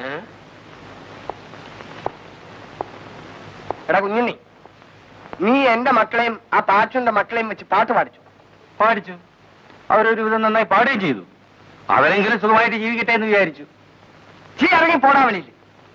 എടാ കുഞ്ഞുണ്ണി നീ എന്റെ മക്കളെയും ആ പാച്ചുന്റെ മക്കളെയും വെച്ച് പാട്ട് പാടിച്ചു പാടിച്ചു അവരൊരു വിധം നന്നായി പാടുകയും ചെയ്തു അവരെങ്കിലും സുഖമായിട്ട് ജീവിക്കട്ടെ എന്ന് വിചാരിച്ചു ചീ ഇറങ്ങി പോടാ വെളിയിൽ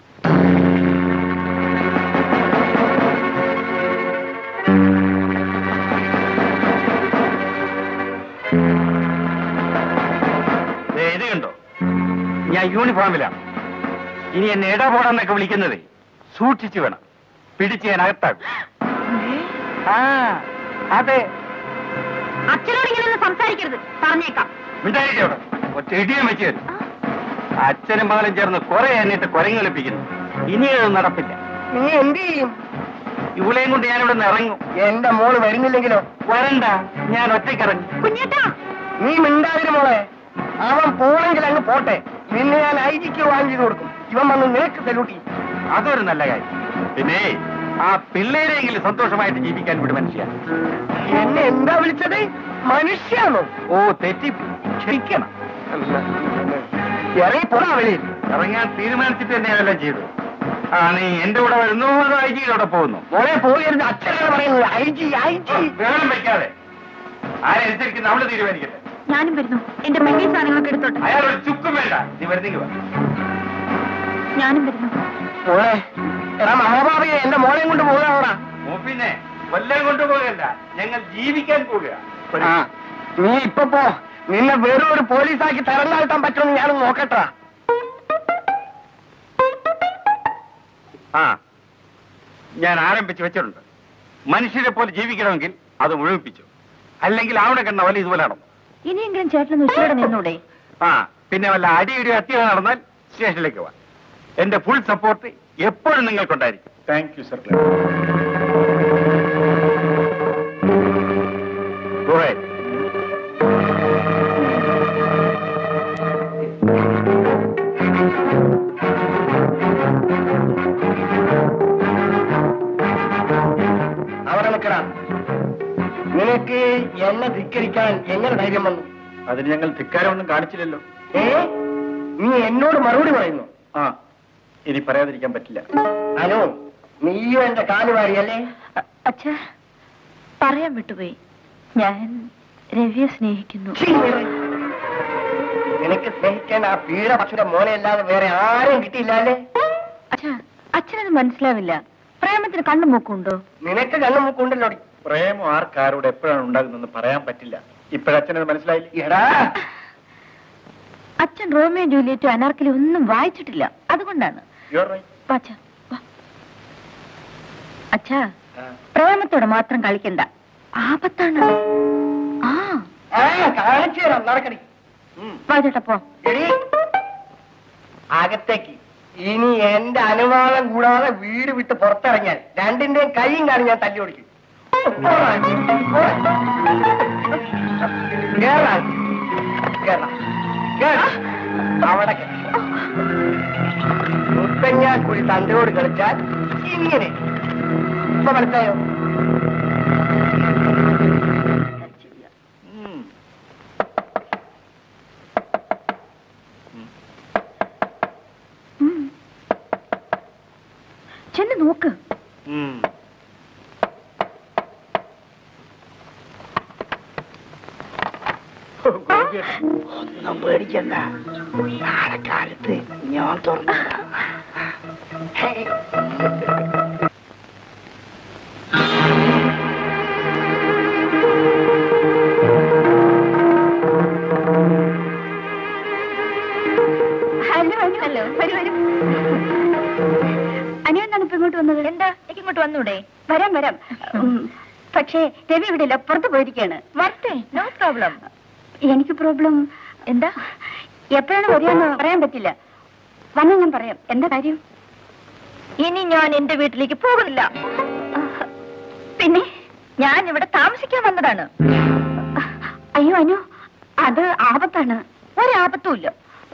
ദേ, ഇത് കണ്ടോ ഞാൻ യൂണിഫോമിലാണ് ഇനി എന്നെ ഇടപോടെന്നൊക്കെ വിളിക്കുന്നത് സൂക്ഷിച്ചു വേണം പിടിച്ച് ഞാൻ അകത്താക്കും ആ അതെ അച്ഛനോട് ഇങ്ങനെ സംസാരിക്കരുത് പറഞ്ഞേക്കാം മിണ്ടായിരിക്കും അവിടെ ഒറ്റ ഇടിയും വെച്ച് തരും അച്ഛനും മകളും ചേർന്ന് കുറെ എന്നിട്ട് കുരങ്ങളിപ്പിക്കുന്നു ഇനി അത് നടപ്പില്ല നീ എന്ത് ചെയ്യും ഇവളെയും കൊണ്ട് ഞാൻ ഇവിടെ നിന്ന് ഇറങ്ങും എന്റെ മോള് വരുന്നില്ലെങ്കിലോ വരണ്ട ഞാൻ ഒറ്റയ്ക്കിറങ്ങി കുഞ്ഞേട്ടാ നീ മിണ്ടാതിരി മോളെ അവൻ പോണെങ്കിൽ അങ്ങ് പോട്ടെ നിന്നെ ഞാൻ ഐ ജിക്ക് വാങ്ങിച്ചു കൊടുക്കും ഇവൻ വന്ന് നിനക്ക് സല്യൂട്ട് ചെയ്യും അതൊരു നല്ല കാര്യം പിന്നെ ആ പിള്ളേരെങ്കിലും സന്തോഷമായിട്ട് ജീവിക്കാൻ വിടും മനുഷ്യ എന്നെ എന്താ വിളിച്ചത് മനുഷ്യാണോ ഓ തെറ്റി ക്ഷമിക്കണം ഇറങ്ങി പോടാ വെളിയിൽ ഇറങ്ങാൻ തീരുമാനിച്ചിട്ട് തന്നെ അതെല്ലാം ചെയ്തു ആ നീ എന്റെ കൂടെ വരുന്നു അതോ ഐജിയിലൂടെ പോകുന്നു മോളെ പോകരുത് അച്ഛനാണ് പറയുന്നത് ഐ ജി ഐ ജി വേണം വെക്കാതെ ആരനുസരിക്കുന്ന അവള് തീരുമാനിക്കട്ടെ ഞാനും വരുന്നു എന്റെ മെമ്മി സാധനങ്ങളൊക്കെ എടുത്തോട്ടെ അയാൾ ഒരു ചുക്കും വേണ്ട നീ വരുന്നെങ്കിൽ വാ ഞാനും വരുന്നു മോളെ എടാ മഹാഭാവിയെ എന്റെ മോളെയും കൊണ്ട് പോകാവടാ പിന്നെ കൊല്ലം കൊണ്ടുപോകണ്ട ഞങ്ങൾ ജീവിക്കാൻ പോകുക ആ നീ ഇപ്പൊ പോ നിന്നെ വെറും ഒരു പോലീസാക്കി തരം താഴ്ത്താൻ പറ്റുമെന്ന് ഞാനൊന്ന് നോക്കട്ടാ ആ ഞാൻ ആരംഭിച്ച് വെച്ചിട്ടുണ്ട് മനുഷ്യരെ പോലെ ജീവിക്കണമെങ്കിൽ അത് മുഴുവിപ്പിച്ചു അല്ലെങ്കിൽ അവിടെ കണ്ട വല്ല ഇതുപോലെ നടന്നു ഇനിയെങ്കിലും ചേട്ടൻ ഉച്ചയോടെ നിന്നൂടെ ആ പിന്നെ വല്ല അടിയിടി ഹത്യ നടന്നാൽ സ്റ്റേഷനിലേക്ക് വാ എന്റെ ഫുൾ സപ്പോർട്ട് എപ്പോഴും നിങ്ങൾക്കുണ്ടായിരിക്കും താങ്ക് യു സർ അവിടെ നിൽക്കടാ നിനക്ക് എന്നെ ധിക്കരിക്കാൻ എങ്ങനെ ധൈര്യം വന്നു അതിന് ഞങ്ങൾ ധിക്കാരമൊന്നും കാണിച്ചില്ലല്ലോ ഏ നീ എന്നോട് മറുപടി പറയുന്നു ആ ഇനി പറയാതിരിക്കാൻ പറ്റില്ല അനു നീയും എന്റെ കാലുവാരിയല്ലേ അച്ഛാ പറയാൻ വിട്ടുപോയി ഞാൻ രവിയെ സ്നേഹിക്കുന്നു ഛീ, നിറെ. നിനക്ക് സ്നേഹിക്കാൻ ആ പീഡ പശുര മോനെ അല്ലാതെ വേറെ ആരെയും കിട്ടിയില്ലല്ലേ അച്ഛാ അച്ഛനത് മനസ്സിലാവില്ല പ്രേമത്തിന് കണ്ണും മൂക്കുണ്ടോ നിനക്ക് കണ്ണു മൂക്കുണ്ടല്ലോ പ്രേമം ആർക്കാരോട് എപ്പോഴാണ് ഉണ്ടാകുന്നതെന്ന് പറയാൻ പറ്റില്ല ഇപ്പോഴച്ഛനത് മനസ്സിലായില്ലേ എടാ അച്ഛൻ റോമിയോ ജൂലിയറ്റും അനാർക്കലി ഒന്നും വായിച്ചിട്ടില്ല അതുകൊണ്ടാണ് യു ആർ റൈറ്റ് വാ അച്ഛാ, വാ. അച്ഛാ പ്രേമത്തോടെ മാത്രം കളിക്കണ്ട ആപത്താണ് ആ ആ കാണിച്ചു തരാം നടക്കടി വാ ചേട്ടാ പോ എടി അകത്തേക്ക് ഇനി എന്റെ അനുവാദം കൂടാതെ വീട് വിട്ട് പുറത്തിറങ്ങിയാൽ രണ്ടിന്റെയും കൈയും കാണി ഞാൻ തല്ലി ഓടിക്കും കേറാൻ. കേറാം. കേറ്. അവിടെ കേറ്. മുത്തങ്ങാൻ കുഴി തണ്ടയോട് കളിച്ചാൽ ഇങ്ങനെ ഇപ്പൊ മനസ്സിലായോ ഉം. ചെന്ന് നോക്ക് ഒന്നും പേടിക്കണ്ട നാളെ കാലത്ത് ഞാൻ തുറന്നു ഹലോ ഹലോ ഹലോ വരൂ വരൂ അനു എന്താണ് ഇപ്പൊ ഇങ്ങോട്ട് വന്നത് എന്താ എനിക്ക് ഇങ്ങോട്ട് വന്നൂടെ വരാം വരാം ഉം, പക്ഷേ രവി ഇവിടെ ഇല്ല പുറത്ത് പോയിരിക്കാണ് വരട്ടെ നോ പ്രോബ്ലം എനിക്ക് പ്രോബ്ലം എന്താ എപ്പോഴാണ് വരികയെന്ന് പറയാൻ പറ്റില്ല വന്നാ ഞാൻ പറയാം എന്താ കാര്യം ഇനി ഞാൻ എന്റെ വീട്ടിലേക്ക് പോകുന്നില്ല പിന്നെ ഞാൻ ഇവിടെ താമസിക്കാൻ വന്നതാണ് അയ്യോ അനു അത് ആപത്താണ് ഒരാപത്തുമില്ല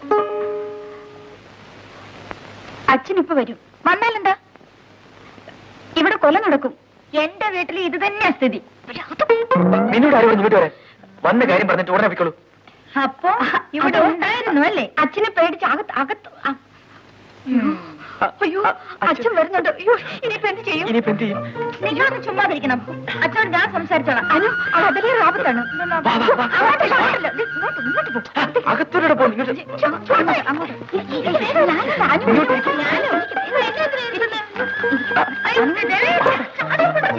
അച്ഛൻ ഇപ്പൊ വരും വന്നാലെന്താ ഇവിടെ കൊല നടക്കും എന്റെ വീട്ടിൽ ഇത് തന്നെയാ സ്ഥിതി നിന്നോട് ആരും ഇങ്ങോട്ട് വരാൻ വന്ന കാര്യം പറഞ്ഞിട്ട് ഉടനെ വെക്കോളൂ അപ്പോ ഇവിടെ ഉണ്ടായിരുന്നു അല്ലേ അച്ഛനെ പേടിച്ച് അകത്ത് അകത്ത് ആ. അയ്യോ അച്ഛൻ വരുന്നുണ്ട് അയ്യോ ഇനിയിപ്പോ എന്ത് ചെയ്യും ഇനിയിപ്പോ എന്ത് ചെയ്യും നിങ്ങളൊന്ന് ചുമ്മാതിരിക്കണം അച്ഛനോട് ഞാൻ സംസാരിച്ചോളാം അനു അത് അതിലേ ആപത്താണ് അങ്ങോട്ട് ഇങ്ങോട്ടല്ല. ദേ, ഇങ്ങോട്ട് ഇങ്ങോട്ട് പോ. അകത്തോടെ പോ ഇങ്ങോട്ട് ചുമ്മാ, ചുമ്മാ, അങ്ങോട്ട്. ഞാനല്ല, അനു, ഞാനും. അയ്യോ, ദേവി.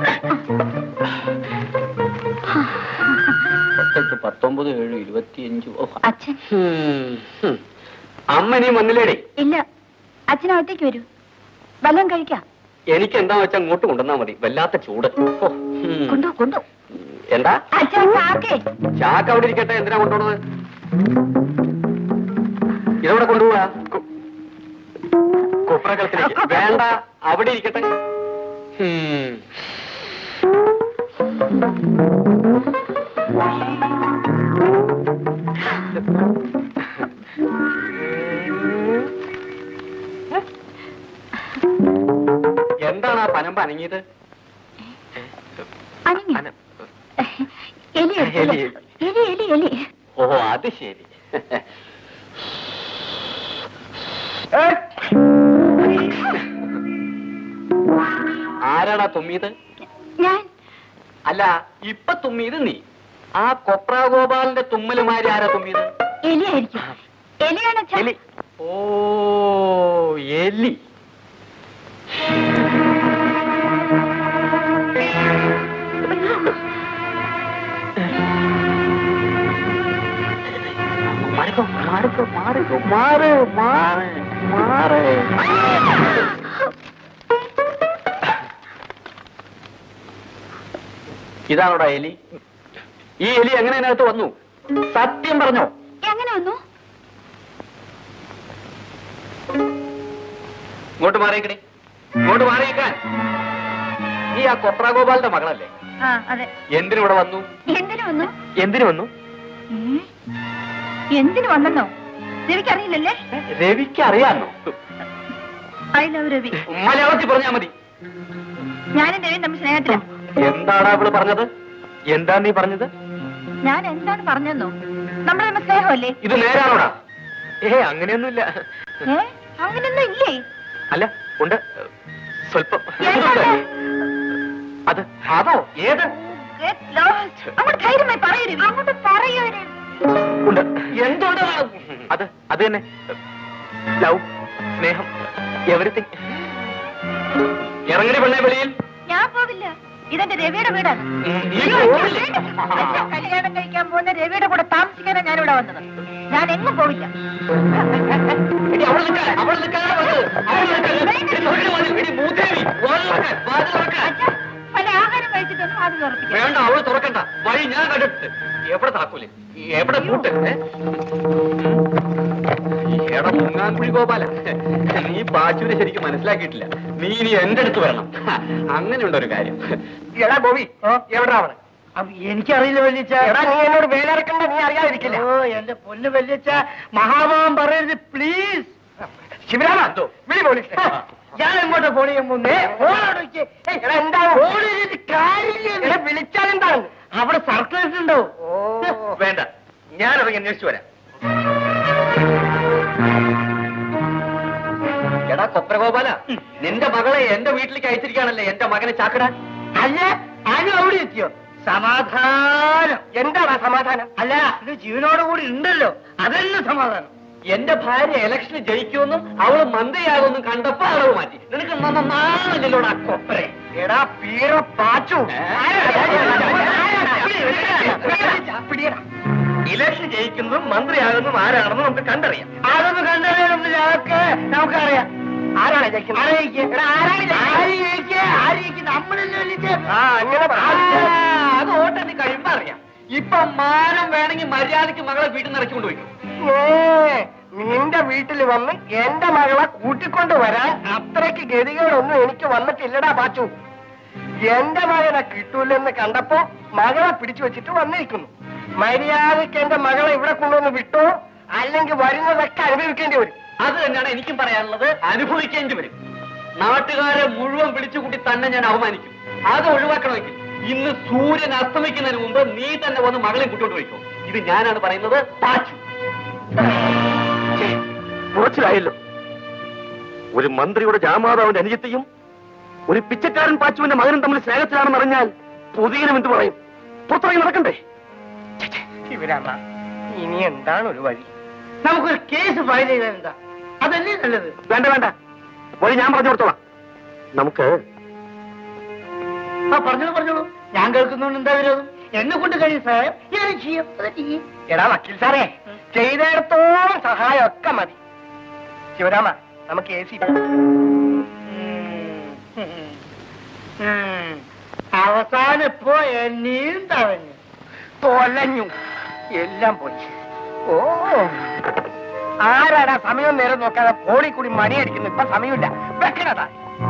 പത്തെട്ട് പത്തൊമ്പത് ഏഴ് ഇരുപത്തിയഞ്ച് ഓ, അച്ഛൻ ഹും, ഹും. അമ്മ നീ വന്നില്ലേടി ഇല്ല അച്ഛനകത്തേക്ക് വരൂ വല്ലതും കഴിക്കാം എനിക്ക് എന്താ വെച്ചാ അങ്ങോട്ട് കൊണ്ടുവന്നാ മതി വല്ലാത്ത ചൂട് ഓ, ഹും. കൊണ്ടോ കൊണ്ടോ എന്താ അച്ഛൻ ചാക്കേ ചാക്ക് അവിടെ ഇരിക്കട്ടെ എന്തിനാ കൊണ്ടുപോണത് ഇതെവിടെ കൊണ്ടുപോവാ കു- കുപ്രകലത്തിലേക്ക് വേണ്ട അവിടെ ഇരിക്കട്ടെ ഹും. എന്താണ് ആ പനമ്പ് അനങ്ങിയത് അനങ്ങി അന- എലി എടുത്തല്ലോ. എലി. എലി എലി എലി ഓ അത് ശരി ആരാടാ തുമ്മിയത് ഞാൻ അല്ല ഇപ്പൊ തുമ്മിയത് നീ ആ കൊപ്ര ഗോപാലിന്റെ തുമ്മലുമാരി ആരാ തുമ്മിയത് എലിയായിരിക്കും എലിയാണ് അച്ഛാ. എലി ഓ എലി മാറിക്കോ മാറിക്കോ മാറിക്കോ മാറ് മാറ് മാറ് ഇതാണോടാ എലി ഈ എലി എങ്ങനെ അതിനകത്ത് വന്നു സത്യം പറഞ്ഞോ എങ്ങനെ വന്നു ഇങ്ങോട്ട് മാറിയിക്കണേ ഇങ്ങോട്ട് മാറിയിക്കാൻ നീ ആ കൊപ്ര ഗോപാലിന്റെ മകളല്ലേ ആ അതെ എന്തിനിവിടെ വന്നു എന്തിനു വന്നു എന്തിനു വന്നു ഉം. എന്തിനു വന്നെന്നോ രവിക്കറിയില്ലല്ലേ രവിക്ക് അറിയാമോ ഐ ലവ് രവി മലയാളത്തിൽ പറഞ്ഞാ മതി ഞാനും രവിയും തമ്മിൽ സ്നേഹത്തില എന്താടാ അവള് പറഞ്ഞത് എന്താ നീ പറഞ്ഞത് ഞാൻ എന്താണ് പറഞ്ഞെന്നോ നമ്മൾ തമ്മിൽ സ്നേഹമല്ലേ ഇത് നേരാണോടാ ഏ അങ്ങനെയൊന്നുമില്ല ഏ അങ്ങനൊന്നും ഇല്ലേ അല്ല ഉണ്ട് സ്വല്പം എന്താണ്? അത് അതോ ഏത് Get lost. അങ്ങോട്ട് ധൈര്യമായി പറയൂ രവി. അങ്ങോട്ട് പറയൂ രവി. ഉണ്ട് എന്തുണ്ട് അത് അത് തന്നെ ലവ് സ്നേഹം എവരിത്തിങ് ഇറങ്ങണി പെണ്ണെ വെളിയിൽ ഞാൻ പോവില്ല ഇതെന്റെ രവിയുടെ വീടാണ് ഉം, നീ അയ്യോ, പോവില്ലേ? അച്ഛൻ കല്യാണം കഴിക്കാൻ പോകുന്ന രവിയുടെ കൂടെ താമസിക്കാനാണ് ഞാൻ ഇവിടെ വന്നത് ഞാൻ എങ്ങും പോവില്ല എടി, അവള് നിൽക്കാതെ, അവള് നിൽക്കാതെ വന്നത്. അവള് നിൽക്കാതെ. എടി, തൊഴിൽ മതി. എടി, മൂദേവി. വാതിൽ തുറക്ക്, വാതിൽ തുറക്ക്. അച്ഛാ പല ആഹാരം കഴിച്ചിട്ടൊന്നും അത് തുറപ്പിക്കാം വേണ്ട അവള് തുറക്കണ്ട വഴി ഞാൻ കണ്ടിട്ട് എവിടെ താക്കൂല് എവിടെ പൂട്ട് ഏ? എടാ മുങ്ങാൻകുഴി ഗോപാല നീ പാച്ചൂരെ ശരിക്കും മനസ്സിലാക്കിയിട്ടില്ല നീ ഇനി എന്റെ അടുത്ത് വരണം അങ്ങനെയുണ്ട് ഒരു കാര്യം എടാ ബോബി എവിടാ അവള് എനിക്കറിയില്ല വല്യച്ച എടാ നീ എന്നോട് വേലിറക്കണ്ട നീ അറിയാതിരിക്കില്ല ഓ എന്റെ പൊന്ന് വല്യച്ച മഹാഭാവം പറയരുത് പ്ലീസ് ശിവരാമ എന്തോ? വിളി പോലീസ് ഞാൻ എങ്ങോട്ട് പോണി മുന്നേ എടാ എന്താ കാര്യമില്ല വിളിച്ചാലെന്താണ് അവിടെ സർക്കിൾസ് ഉണ്ടോ വേണ്ട ഞാൻ ഇറങ്ങി അന്വേഷിച്ചു വരാം എടാ കൊപ്രഗോപാല നിന്റെ മകളെ എന്റെ വീട്ടിലേക്ക് അയച്ചിരിക്കുകയാണല്ലേ എന്റെ മകനെ ചാക്കടാൻ അല്ല അനു അവിടെ എത്തിയോ സമാധാനം എന്താടാ സമാധാനം അല്ല ഇത് ജീവനോട് കൂടി ഉണ്ടല്ലോ അതല്ല സമാധാനം എന്റെ ഭാര്യ ഇലക്ഷന് ജയിക്കുമെന്നും അവള് മന്ത്രിയാകുമെന്നും കണ്ടപ്പോ അളവ് മാറ്റി നിനക്ക് നാളല്ലല്ലോടാ കൊപ്രെ എടാ പീറ പാച്ചു ഇലക്ഷൻ ജയിക്കുന്നതും മന്ത്രിയാകുന്നതും ആരാണെന്ന് നമുക്ക് കണ്ടറിയാം അതൊന്ന് കണ്ടറിയാം ഞങ്ങൾക്ക് നമുക്കറിയാം ആരാണ് ജയിക്കുന്നത് ആരാ ജയിക്കുക? എടാ, ആരാണ് ജയിക്കുക? ആര് ജയിക്കുക? ആര് ജയിക്കുക? നമ്മളല്ലേ വിളിച്ചത്? ആ, അങ്ങനെ പറ. അത് വോട്ടെണ്ണി കഴിയുമ്പോ അറിയാം ഇപ്പൊ മാനം വേണമെങ്കിൽ മര്യാദയ്ക്ക് മകളെ വീട്ടിൽ നിന്ന് ഇറക്കി കൊണ്ടുപോയി ഏ, നിന്റെ വീട്ടിൽ വന്ന് എന്റെ മകളെ കൂട്ടിക്കൊണ്ട് വരാൻ അത്രയ്ക്ക് ഗതികേടൊന്നും എനിക്ക് വന്നിട്ടില്ലടാ പാച്ചു എന്റെ മകനെ കിട്ടൂലെന്ന് കണ്ടപ്പോ മകളെ പിടിച്ചു വെച്ചിട്ട് വന്നിരിക്കുന്നു മര്യാദയ്ക്ക് എന്റെ മകളെ ഇവിടെ കൊണ്ടുവന്ന് വിട്ടോ അല്ലെങ്കിൽ വരുന്നതൊക്കെ അനുഭവിക്കേണ്ടി വരും അത് തന്നെയാണ് എനിക്കും പറയാനുള്ളത് അനുഭവിക്കേണ്ടി വരും നാട്ടുകാരെ മുഴുവൻ വിളിച്ചുകൂട്ടി തന്നെ ഞാൻ അവമാനിക്കും അത് ഒഴിവാക്കണമെങ്കിൽ ഇന്ന് സൂര്യൻ അസ്തമിക്കുന്നതിന് മുമ്പ് നീ തന്നെ വന്ന് മകളെ കൂട്ടോട്ട് പോയിക്കോ ഇത് ഞാനാണ് പറയുന്നത് പാച്ചു കുറച്ചിലായല്ലോ ഒരു മന്ത്രിയുടെ ജാമാതാവിന്റെ അനുജത്തെയും ഒരു പിച്ചക്കാരൻ പാച്ചുവിന്റെ മകനും തമ്മിൽ സ്നേഹത്തിലാണെന്ന് അറിഞ്ഞാൽ പൊതുജനം എന്ത് പറയും പുറത്തിറങ്ങി നടക്കണ്ടേ ശിവരാമ ഇനി എന്താണ് ഒരു വഴി നമുക്കൊരു കേസ് ഫയൽ ചെയ്താൽ എന്താ അതല്ലേ നല്ലത് വേണ്ട വേണ്ട വഴി ഞാൻ പറഞ്ഞു കൊടുത്തോളാം നമുക്ക് ആ പറഞ്ഞോളൂ പറഞ്ഞോളൂ ഞാൻ കേൾക്കുന്നോണ്ട് എന്താ വിരോധം എന്നെ കൊണ്ട് കഴിയും സാർ ഞാൻ ചെയ്യും അത് ചെയ്യും എടാ വക്കീൽ സാറേ ചെയ്തിടത്തോളം സഹായം ഒക്കെ മതി ശിവരാമ നമുക്ക് എ സി അവസാനം ഇപ്പോ എന്നെയും തഴഞ്ഞു തൊലഞ്ഞു എല്ലാം പോയി ഓ ആരാടാ സമയം നേരം നോക്കാതെ ഫോണിൽ കൂടി മണിയടിക്കുന്നു ഇപ്പൊ സമയമില്ല വെക്കണതാ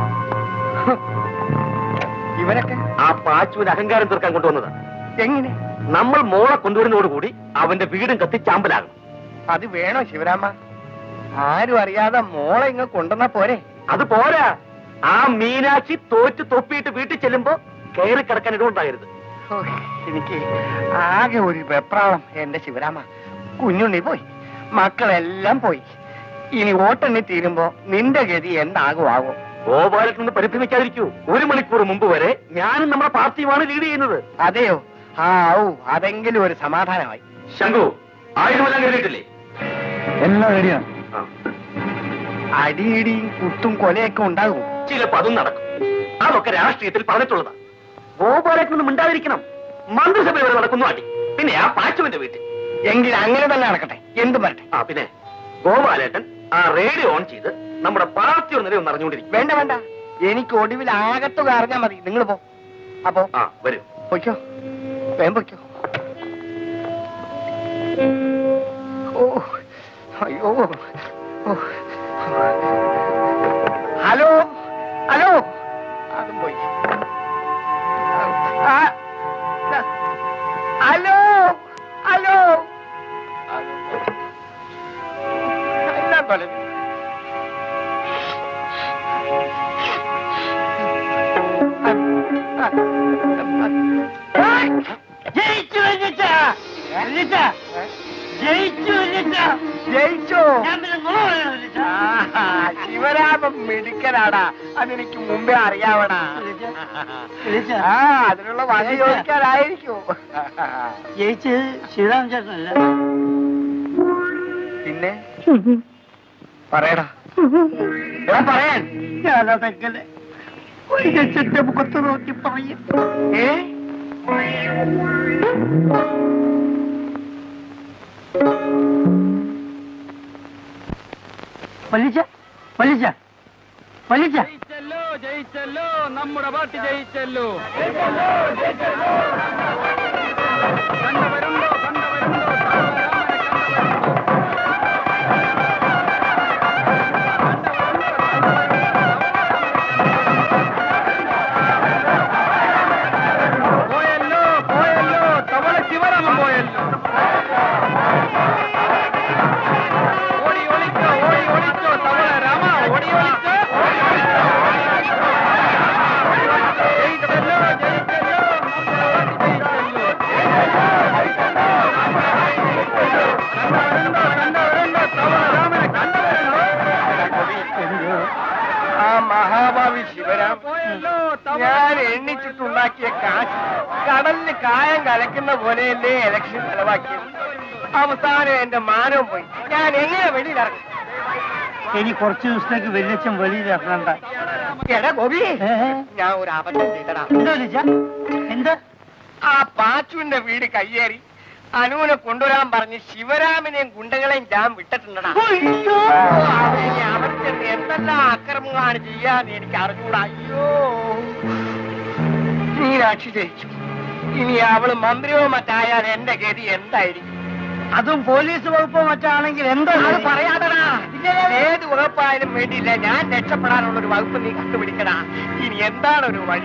ഇവനൊക്കെ ആ പാച്ചുവിന്റെ അഹങ്കാരം തീർക്കാൻ കൊണ്ടുവന്നത് എങ്ങനെ നമ്മൾ മോളെ കൊണ്ടുവരുന്നതോടുകൂടി അവന്റെ വീടും കത്തി ചാമ്പലാകും അത് വേണോ ശിവരാമ ആരും അറിയാതെ മോളെ ഇങ്ങ് കൊണ്ടുവന്നാ പോരെ അത് പോരാ ആ മീനാക്ഷി തോറ്റ് തൊപ്പിയിട്ട് വീട്ടിൽ ചെല്ലുമ്പോ കയറി കിടക്കാൻ ഇടമുണ്ടാകരുത് ഓ, എനിക്ക് ആകെ ഒരു വെപ്രാളം എന്റെ ശിവരാമ കുഞ്ഞുണ്ണി പോയി മക്കളെല്ലാം പോയി ഇനി ഓട്ടെണ്ണി തീരുമ്പോ നിന്റെ ഗതി എന്താകുമാകും ഗോപാലത്തിൽ നിന്ന് പരിഭ്രമിക്കാതിരിക്കൂ ഒരു മണിക്കൂർ മുമ്പ് വരെ ഞാനും നമ്മുടെ പാർട്ടിയുമാണ് ലീഡ് ചെയ്യുന്നത് അതെയോ ആ ഔ അതെങ്കിലും ഒരു സമാധാനമായി ശംഖു ആയുധമെല്ലാം കയറിയിട്ടില്ലേ എല്ലാം റെഡിയാണ് ആ, അടിയിടിയും കുത്തും കൊലയൊക്കെ ഉണ്ടാകും ചിലപ്പോ അതും നടക്കും അതൊക്കെ രാഷ്ട്രീയത്തിൽ പറഞ്ഞിട്ടുള്ളതാ ഗോപാലത്തിൽ നിന്ന് മിണ്ടാതിരിക്കണം മന്ത്രിസഭ വരെ നടക്കുന്നു അടി പിന്നെ ആ പാച്ചുവിന്റെ വീട്ടിൽ എങ്കിൽ അങ്ങനെ തന്നെ നടക്കട്ടെ എന്തും വരട്ടെ ആ പിന്നെ ഗോപാലേട്ടൻ ആ റേഡിയോ ഓൺ ചെയ്ത് നമ്മുടെ പാർട്ടിയുടെ നിലയൊന്ന് അറിഞ്ഞുകൊണ്ടിരിക്കും വേണ്ട വേണ്ട എനിക്ക് ഒടുവിൽ ആകത്തുക അറിഞ്ഞാ മതി നിങ്ങൾ പോ അപ്പോ ആ വരൂ പൊയ്ക്കോ വേഗം പൊയ്ക്കോ ഓ അയ്യോ ഓ. ഹലോ ഹലോ അതും പോയി ആ, ആ, ഹലോ ഹലോ അതും പോയി. എല്ലാം തൊലഞ്ഞു ജയിച്ചു വല്ലിച്ച വല്ലിച്ച ജയിച്ചു വല്ലിച്ച ജയിച്ചോ ഞാൻ പിന്നെ നുണ പറയണോ വല്ലിച്ച? ആഹാ, ശിവരാമൻ മിടുക്കനാടാ അതെനിക്ക് മുമ്പേ അറിയാവടാ വല്ലിച്ച ആ അതിനുള്ള വക ചോദിക്കാനായിരിക്കും ജയിച്ചത് ശ്രീറാം ചേട്ടനല്ല പിന്നെ പറയടാ എടാ പറയാൻ ഞാനതെങ്ങനെ വൈകച്ചന്റെ മുഖത്ത് നോക്കി പറയും ഏ വല്ലിച്ച വല്ലിച്ച വല്ലിച്ച ജയിച്ചല്ലോ ജയിച്ചല്ലോ നമ്മുടെ പാർട്ടി ജയിച്ചല്ലോ കണ്ടവരുണ്ടോ കണ്ടവരുണ്ടോ പോയല്ലോ പോയല്ലോ തവള ശിവരാമൻ പോയല്ലോ ഓടി ഒളിച്ചോ ഓടി ഒളിച്ചോ തവള രാമ ഓടി ഒളിച്ചോ ഓടി ഒളിച്ചോ ജയിച്ചല്ലോ ജയിച്ചല്ലോ കണ്ടവരുണ്ടോ കണ്ടവരുണ്ടോ തവള രാമനെ കണ്ടവരുണ്ടോ ആ മഹാഭാവി ശിവരാം പോയല്ലോ തവള ഞാൻ എണ്ണിച്ചിട്ടുണ്ടാക്കിയ കാശ് കടലിന് കായം കലക്കുന്ന പോലെയല്ലേ ഇലക്ഷൻ ചെലവാക്കിയത് അവസാനം എന്റെ മാനവും പോയി ഞാൻ എങ്ങനെ വെളിയിലിറങ്ങി ഇനി കുറച്ചു ദിവസത്തേക്ക് വല്യച്ഛൻ വെളിയിൽ ഇറങ്ങണ്ട എടാ ഗോപി ഏ? ഞാൻ ഒരു അബദ്ധം ചെയ്തടാ എന്താ വല്ലിച്ച എന്താ ആ പാച്ചുവിന്റെ വീട് കയ്യേറി അനുവിനെ കൊണ്ടുവരാൻ പറഞ്ഞ് ശിവരാമനെയും ഗുണ്ടകളെയും ഞാൻ വിട്ടിട്ടുണ്ടടാ അയ്യോ! അവനെ അവർക്ക് എന്തെല്ലാം അക്രമങ്ങളാണ് ചെയ്യാന്ന് എനിക്ക് അറിഞ്ഞൂടാ അയ്യോ മീനാക്ഷി ജയിച്ചു ഇനി അവള് മന്ത്രിയോ മറ്റായാൽ എന്റെ ഗതി എന്തായിരിക്കും അതും പോലീസ് വകുപ്പോ മറ്റാണെങ്കിൽ എന്താ അത് പറയാതടാ ഏത് വകുപ്പായാലും വേണ്ടിയില്ല ഞാൻ രക്ഷപ്പെടാനുള്ള ഒരു വകുപ്പ് നീ കണ്ടുപിടിക്കടാ ഇനി എന്താണ് ഒരു വഴി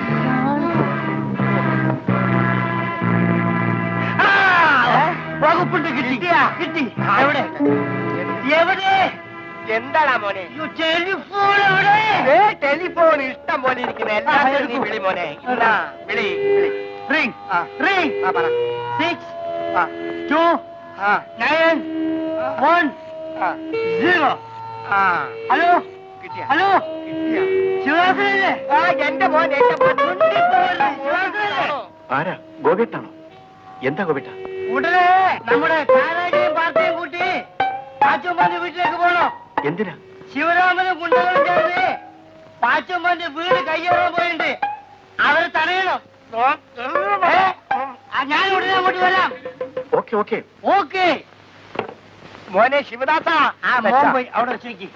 ആ, വകുപ്പുണ്ട് കിട്ടി കിട്ടിയാ? കിട്ടി എവിടെ എവിടെ എന്താടാ മോനെ അയ്യോ, ടെലിഫോൺ എവിടെ ഏ ടെലിഫോൺ ഇഷ്ടം പോലെ ഇരിക്കുന്ന എല്ലാത്തിനും നീ വിളി മോനെ ഇന്നാ, വിളി വിളി റിംഗ് ആ റിംഗ് ആ പറ സിക്സ് ആ ടു ആ നയൻ വൺ ആ സീറോ ആ ഹലോ കിട്ടിയ ഹലോ ശിവദാസനല്ലേ ആ എന്റെ മോൻ എന്റെ മോൻ മിണ്ടിപ്പോവല്ലേ? ശിവദാസനല്ലേ ആരാ ഗോപിട്ടാണോ എന്താ ഗോപിട്ട ഉടനെ നമ്മുടെ കാനാടിയും പാർട്ടിയും കൂട്ടി പാച്ചുമ്മന്റെ വീട്ടിലേക്ക് പോകണം എന്തിനാ ശിവരാമനും ഗുണ്ടകളും ചേർന്ന് പാച്ചുമ്മന്റെ വീട് കയ്യേറാൻ പോയിട്ടുണ്ട് അവരെ തടയണം ഏ? ആ, ഞാൻ ഉടനെ അങ്ങോട്ട് വരാം ഓക്കെ ഓക്കെ ഓക്കെ മോനെ ശിവദാസ ആ മോൻ പോയി അവിടെ വെച്ചേക്ക്